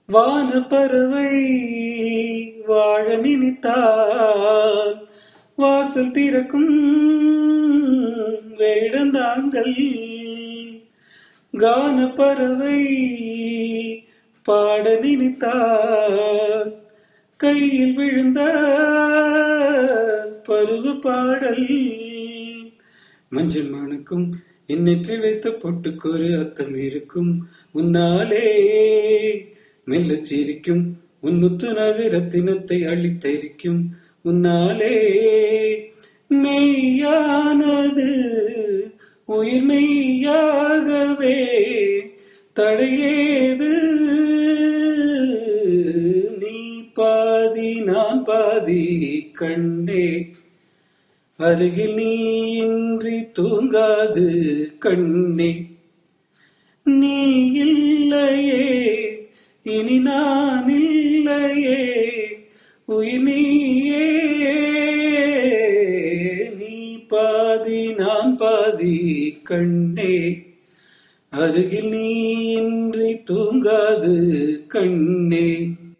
வான பறவை வாழ நினைத்தால் வாசல் திறக்கும் வேடந்தாங்கள் கான பறவை பாட நினைத்தால் கையில் விழுந்த பருவ பாடல் மஞ்சள் மணக்கும் என் நெற்றி வைத்த பொட்டுக்கொரு அர்த்தம் இருக்கும் உன்னாலே மெல்லச் சிரிக்கும் உன் முத்து நகரத்தினத்தை அள்ளித்தரிக்கும் உன்னாலே மெய்யானது உயிர் மெய்யாகவே தடையேது நீ பாதி நான் பாதி கண்ணே அருகில் நீ இன்றி தூங்காது கண்ணே நீ இல்லையே இனி நான் இல்லையே உயிர் நீயே நீ பாதி நான் பாதி கண்ணே அருகில் நீ இன்றி தூங்காது கண்ணே